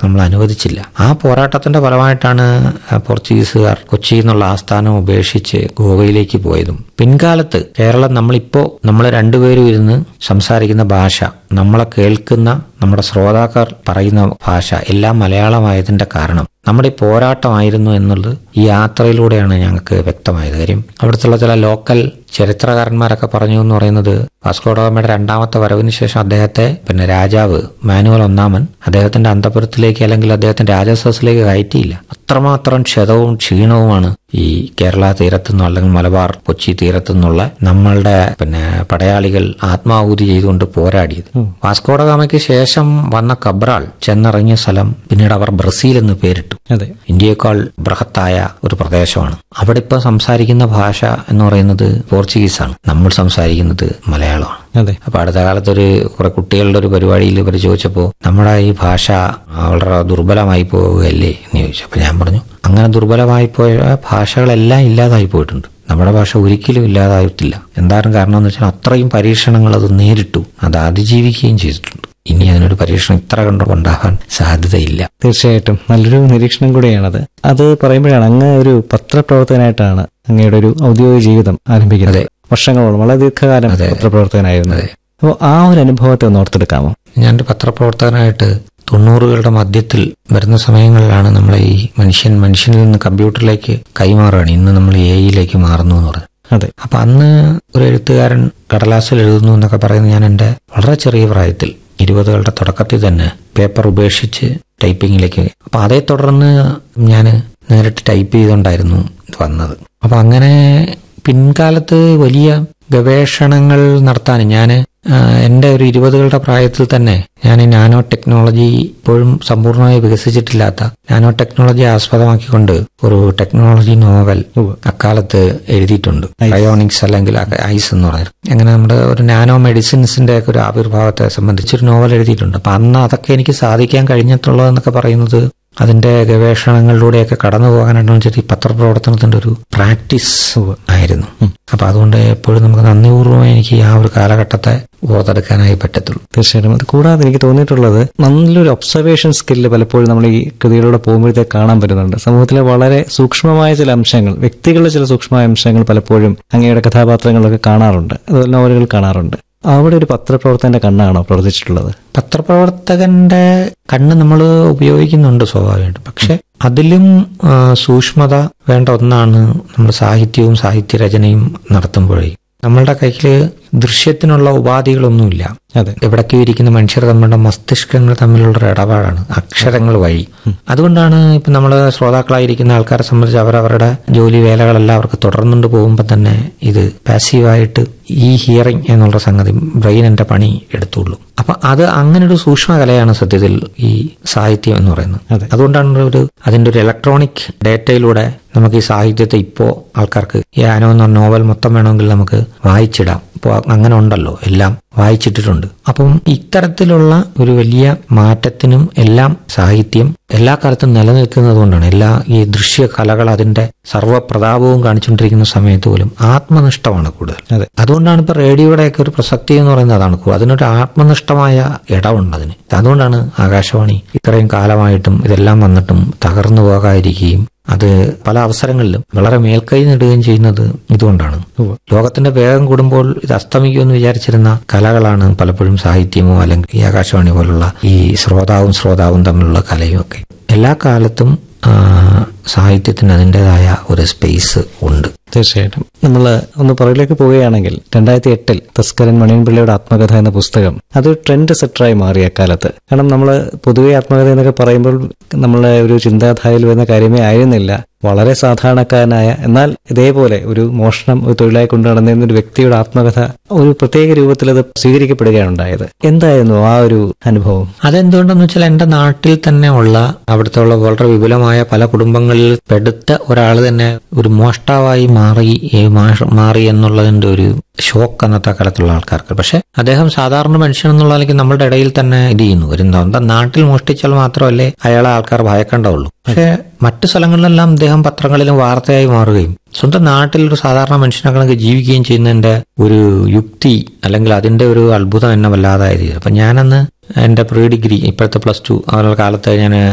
നമ്മൾ അനുവദിച്ചില്ല ആ പോരാട്ടത്തിന്റെ ഫലമായിട്ടാണ് ആ, പോർച്ചുഗീസുകാർ കൊച്ചി എന്നുള്ള ആസ്ഥാനം ഉപേക്ഷിച്ച് ഗോവയിലേക്ക് പോയതും പിൻകാലത്ത് കേരളം നമ്മളിപ്പോ നമ്മൾ രണ്ടുപേരും ഇരുന്ന് സംസാരിക്കുന്ന ഭാഷ നമ്മളെ കേൾക്കുന്ന നമ്മുടെ ശ്രോതാക്കൾ പറയുന്ന ഭാഷ എല്ലാം മലയാളമായതിന്റെ കാരണം നമ്മുടെ ഈ പോരാട്ടമായിരുന്നു എന്നുള്ളത് ഈ യാത്രയിലൂടെയാണ് ഞങ്ങൾക്ക് വ്യക്തമായത് കാര്യം അവിടുത്തെ ചില ലോക്കൽ ചരിത്രകാരന്മാരൊക്കെ പറഞ്ഞു എന്ന് പറയുന്നത് വാസ്കോഡോമയുടെ രണ്ടാമത്തെ വരവിന് ശേഷം അദ്ദേഹത്തെ പിന്നെ രാജാവ് മാനുവൽ ഒന്നാമൻ അദ്ദേഹത്തിന്റെ അന്തപുരത്തിലേക്ക് അല്ലെങ്കിൽ അദ്ദേഹത്തിന്റെ രാജസദസ്സിലേക്ക് കയറ്റിയില്ല അത്രമാത്രം ക്ഷതവും ക്ഷീണവുമാണ് ഈ കേരള തീരത്തു നിന്നോ അല്ലെങ്കിൽ മലബാർ കൊച്ചി തീരത്തു നിന്നുള്ള നമ്മളുടെ പിന്നെ പടയാളികൾ ആത്മാഹൂതി ചെയ്തുകൊണ്ട് പോരാടിയത് വാസ്കോഡഗാമയ്ക്ക് ശേഷം വന്ന കബ്രാൾ ചെന്നിറങ്ങിയ സ്ഥലം പിന്നീട് അവർ ബ്രസീൽ എന്ന് പേരിട്ടു അതെ ഇന്ത്യയേക്കാൾ ബൃഹത്തായ ഒരു പ്രദേശമാണ് അവിടെ ഇപ്പൊ സംസാരിക്കുന്ന ഭാഷ എന്ന് പറയുന്നത് പോർച്ചുഗീസാണ് നമ്മൾ സംസാരിക്കുന്നത് മലയാളമാണ് അതെ അപ്പൊ അടുത്ത കാലത്ത് ഒരു കുറെ കുട്ടികളുടെ ഒരു പരിപാടിയിൽ ഇവർ ചോദിച്ചപ്പോൾ നമ്മുടെ ഈ ഭാഷ വളരെ ദുർബലമായി പോവുകയല്ലേ എന്ന് ചോദിച്ചു അപ്പൊ ഞാൻ പറഞ്ഞു അങ്ങനെ ദുർബലമായി പോയ ഭാഷകളെല്ലാം ഇല്ലാതായി പോയിട്ടുണ്ട് നമ്മുടെ ഭാഷ ഒരിക്കലും ഇല്ലാതായിട്ടില്ല എന്തായാലും കാരണം എന്ന് വെച്ചാൽ അത്രയും പരീക്ഷണങ്ങൾ അത് നേരിട്ടു അത് അതിജീവിക്കുകയും ചെയ്തിട്ടുണ്ട് ഇനി അതിനൊരു പരീക്ഷണം ഇത്ര കണ്ടു ഉണ്ടാകാൻ സാധ്യതയില്ല തീർച്ചയായിട്ടും നല്ലൊരു നിരീക്ഷണം കൂടിയാണത് അത് പറയുമ്പോഴാണ് അങ്ങ് ഒരു പത്രപ്രവർത്തകനായിട്ടാണ് അങ്ങയുടെ ഒരു ഔദ്യോഗിക ജീവിതം ആരംഭിക്കുന്നത് വർഷങ്ങളോളം വളരെ ദീർഘകാലം പത്രപ്രവർത്തകനായിരുന്നു അപ്പോൾ ആ ഒരു അനുഭവത്തെ ഒന്ന് ഓർത്തെടുക്കാമോ ഞാൻ ഒരു പത്രപ്രവർത്തകനായിട്ട് തൊണ്ണൂറുകളുടെ മധ്യത്തിൽ വരുന്ന സമയങ്ങളിലാണ് നമ്മളെ ഈ മനുഷ്യൻ മനുഷ്യനിൽ നിന്ന് കമ്പ്യൂട്ടറിലേക്ക് കൈമാറുകയാണ് ഇന്ന് നമ്മൾ എ ഐയിലേക്ക് മാറുന്നു എന്ന് പറഞ്ഞു അതെ അപ്പൊ അന്ന് ഒരു എഴുത്തുകാരൻ കടലാസിൽ എഴുതുന്നു എന്നൊക്കെ പറയുന്നത് ഞാൻ എൻ്റെ വളരെ ചെറിയ പ്രായത്തിൽ ഇരുപതുകളുടെ തുടക്കത്തിൽ തന്നെ പേപ്പർ ഉപേക്ഷിച്ച് ടൈപ്പിങ്ങിലേക്ക് അപ്പൊ അതേ തുടർന്ന് ഞാൻ നേരിട്ട് ടൈപ്പ് ചെയ്തുകൊണ്ടായിരുന്നു വന്നത് അപ്പൊ അങ്ങനെ പിൻകാലത്ത് വലിയ ഗവേഷണങ്ങൾ നടത്താൻ ഞാൻ എൻ്റെ ഒരു ഇരുപതുകളുടെ പ്രായത്തിൽ തന്നെ ഞാൻ ഈ നാനോ ടെക്നോളജി ഇപ്പോഴും സമ്പൂർണ്ണമായി വികസിച്ചിട്ടില്ലാത്ത നാനോ ടെക്നോളജി ആസ്പദമാക്കിക്കൊണ്ട് ഒരു ടെക്നോളജി നോവൽ അക്കാലത്ത് എഴുതിയിട്ടുണ്ട് ബയോണിക്സ് അല്ലെങ്കിൽ ഐസ് എന്ന് പറഞ്ഞത് അങ്ങനെ നമ്മുടെ ഒരു നാനോ മെഡിസിൻസിന്റെ ഒക്കെ ഒരു ആവിർഭാവത്തെ സംബന്ധിച്ചൊരു നോവൽ എഴുതിയിട്ടുണ്ട് അപ്പൊ അന്ന് അതൊക്കെ എനിക്ക് സാധിക്കാൻ കഴിഞ്ഞിട്ടുള്ളതെന്നൊക്കെ പറയുന്നത് അതിന്റെ ഗവേഷണങ്ങളിലൂടെയൊക്കെ കടന്നു പോകാനായിട്ടാണ് വെച്ചാൽ ഈ പത്രപ്രവർത്തനത്തിന്റെ ഒരു പ്രാക്ടീസ് ആയിരുന്നു അപ്പൊ അതുകൊണ്ട് എപ്പോഴും നമുക്ക് നന്ദിപൂർവ്വം എനിക്ക് ആ ഒരു കാലഘട്ടത്തെ ഓർത്തെടുക്കാനായി പറ്റത്തുള്ളൂ തീർച്ചയായിട്ടും അത് കൂടാതെ എനിക്ക് തോന്നിയിട്ടുള്ളത് നല്ലൊരു ഒബ്സർവേഷൻ സ്കില്ല് പലപ്പോഴും നമ്മൾ ഈ കൃതിയിലൂടെ പോകുമ്പോഴത്തേക്ക് കാണാൻ പറ്റുന്നുണ്ട് സമൂഹത്തിലെ വളരെ സൂക്ഷ്മമായ ചില അംശങ്ങൾ വ്യക്തികളുടെ ചില സൂക്ഷ്മമായ അംശങ്ങൾ പലപ്പോഴും അങ്ങയുടെ കഥാപാത്രങ്ങളിലൊക്കെ കാണാറുണ്ട് അതുപോലെ നോവലുകൾ കാണാറുണ്ട് അവിടെ ഒരു പത്രപ്രവർത്തകന്റെ കണ്ണാണോ പ്രവർത്തിച്ചിട്ടുള്ളത് പത്രപ്രവർത്തകന്റെ കണ്ണ് നമ്മൾ ഉപയോഗിക്കുന്നുണ്ട് സ്വാഭാവികമായിട്ടും പക്ഷെ അതിലും ആ, സൂക്ഷ്മത വേണ്ട ഒന്നാണ് നമ്മൾ സാഹിത്യവും സാഹിത്യരചനയും നടത്തുമ്പോഴേ നമ്മളുടെ കയ്യിൽ ദൃശ്യത്തിനുള്ള ഉപാധികളൊന്നുമില്ല അതെ എവിടൊക്കെ ഇരിക്കുന്ന മനുഷ്യർ തമ്മിലുള്ള മസ്തിഷ്കങ്ങൾ തമ്മിലുള്ള ഒരു ഇടപാടാണ് അക്ഷരങ്ങൾ വഴി അതുകൊണ്ടാണ് ഇപ്പൊ നമ്മൾ ശ്രോതാക്കളായിരിക്കുന്ന ആൾക്കാരെ സംബന്ധിച്ച് അവരവരുടെ ജോലി വേലകളെല്ലാം അവർക്ക് തുടർന്നുകൊണ്ട് പോകുമ്പോൾ തന്നെ ഇത് പാസീവായിട്ട് ഈ ഹിയറിംഗ് എന്നുള്ള സംഗതി ബ്രെയിൻ എന്റെ പണി എടുത്തുള്ളൂ അപ്പൊ അത് അങ്ങനെ ഒരു സൂക്ഷ്മ കലയാണ് സത്യത്തിൽ ഈ സാഹിത്യം എന്ന് പറയുന്നത് അതെ. അതുകൊണ്ടാണ് ഒരു അതിന്റെ ഒരു ഇലക്ട്രോണിക് ഡേറ്റയിലൂടെ നമുക്ക് ഈ സാഹിത്യത്തെ ഇപ്പോ ആൾക്കാർക്ക് ഈ ആനോ എന്ന നോവൽ മൊത്തം വേണമെങ്കിൽ നമുക്ക് വായിച്ചിടാം ഇപ്പോൾ അങ്ങനെ ഉണ്ടല്ലോ എല്ലാം വായിച്ചിട്ടിട്ടുണ്ട് അപ്പം ഇത്തരത്തിലുള്ള ഒരു വലിയ മാറ്റത്തിനും എല്ലാം സാഹിത്യം എല്ലാ കാലത്തും നിലനിൽക്കുന്നത് കൊണ്ടാണ് എല്ലാ ഈ ദൃശ്യ കലകൾ അതിന്റെ സർവ്വപ്രതാപവും കാണിച്ചുകൊണ്ടിരിക്കുന്ന സമയത്ത് പോലും ആത്മനിഷ്ഠമാണ് കൂടുതൽ അതെ അതുകൊണ്ടാണ് ഇപ്പൊ റേഡിയോയുടെയൊക്കെ ഒരു പ്രസക്തി എന്ന് പറയുന്നത് അതാണ് കൂടുതൽ. അതിനൊരു ആത്മനിഷ്ഠമായ ഇടമുണ്ട് അതിന് അതുകൊണ്ടാണ് ആകാശവാണി ഇത്രയും കാലമായിട്ടും ഇതെല്ലാം വന്നിട്ടും തകർന്നു പോകാതിരിക്കുകയും അത് പല അവസരങ്ങളിലും വളരെ മേൽക്കൈ നേടുകയും ചെയ്യുന്നത് ഇതുകൊണ്ടാണ് ഉവ്വ്. ലോകത്തിന്റെ വേഗം കൂടുമ്പോൾ ഇത് അസ്തമിക്കുമെന്ന് വിചാരിച്ചിരുന്ന കലകളാണ് പലപ്പോഴും സാഹിത്യമോ അല്ലെങ്കിൽ ഈ ആകാശവാണി പോലുള്ള ഈ ശ്രോതാവും ശ്രോതാവും തമ്മിലുള്ള കലയും ഒക്കെ എല്ലാ കാലത്തും ആ, സാഹിത്യത്തിന് അതിൻ്റെതായ ഒരു സ്പേസ് ഉണ്ട് തീർച്ചയായിട്ടും നമ്മൾ ഒന്ന് പുറകിലേക്ക് പോവുകയാണെങ്കിൽ രണ്ടായിരത്തി എട്ടിൽ തസ്കരൻ മണിയൻപിള്ളയുടെ ആത്മകഥ എന്ന പുസ്തകം അതൊരു ട്രെൻഡ് സെറ്ററായി മാറി അക്കാലത്ത് കാരണം നമ്മൾ പൊതുവെ ആത്മകഥ എന്നൊക്കെ പറയുമ്പോൾ നമ്മളെ ഒരു ചിന്താധാരയിൽ വരുന്ന കാര്യമേ ആയിരുന്നില്ല വളരെ സാധാരണക്കാരനായ എന്നാൽ ഇതേപോലെ ഒരു മോഷണം ഒരു തൊഴിലായി കൊണ്ടു നടന്നിരുന്ന ഒരു വ്യക്തിയുടെ ആത്മകഥ ഒരു പ്രത്യേക രൂപത്തിൽ അത് സ്വീകരിക്കപ്പെടുകയാണ് ഉണ്ടായത് എന്തായിരുന്നു ആ ഒരു അനുഭവം അതെന്തുകൊണ്ടെന്ന് വെച്ചാൽ എന്റെ നാട്ടിൽ തന്നെ ഉള്ള അവിടുത്തെ ഉള്ള വളരെ വിപുലമായ പല കുടുംബങ്ങളിൽ പെടുത്ത ഒരാൾ തന്നെ ഒരു മോഷ്ടാവായി മാറി ഈ മാഷ- മാറി എന്നുള്ളതിന്റെ ഒരു ഷോക്ക് അന്നത്തെ കാലത്തുള്ള ആൾക്കാർക്ക് പക്ഷെ അദ്ദേഹം സാധാരണ മനുഷ്യൻ എന്നുള്ള നിലയ്ക്ക് നമ്മളുടെ ഇടയിൽ തന്നെ ഇത് ചെയ്യുന്നു ഒരു സ്വന്തം നാട്ടിൽ മോഷ്ടിച്ചാൽ മാത്രമല്ലേ അയാളെ ആൾക്കാർ ഭയക്കേണ്ടതുള്ളൂ പക്ഷെ മറ്റു സ്ഥലങ്ങളിലെല്ലാം അദ്ദേഹം പത്രങ്ങളിലും വാർത്തയായി മാറുകയും സ്വന്തം നാട്ടിൽ ഒരു സാധാരണ മനുഷ്യനൊക്കെ ജീവിക്കുകയും ചെയ്യുന്നതിന്റെ ഒരു യുക്തി അല്ലെങ്കിൽ അതിന്റെ ഒരു അത്ഭുതം എന്നെ വല്ലാതായത് അപ്പൊ ഞാനന്ന് എന്റെ പ്രീ ഡിഗ്രി ഇപ്പോഴത്തെ പ്ലസ് ടു അവരുടെ കാലത്ത് ഞാൻ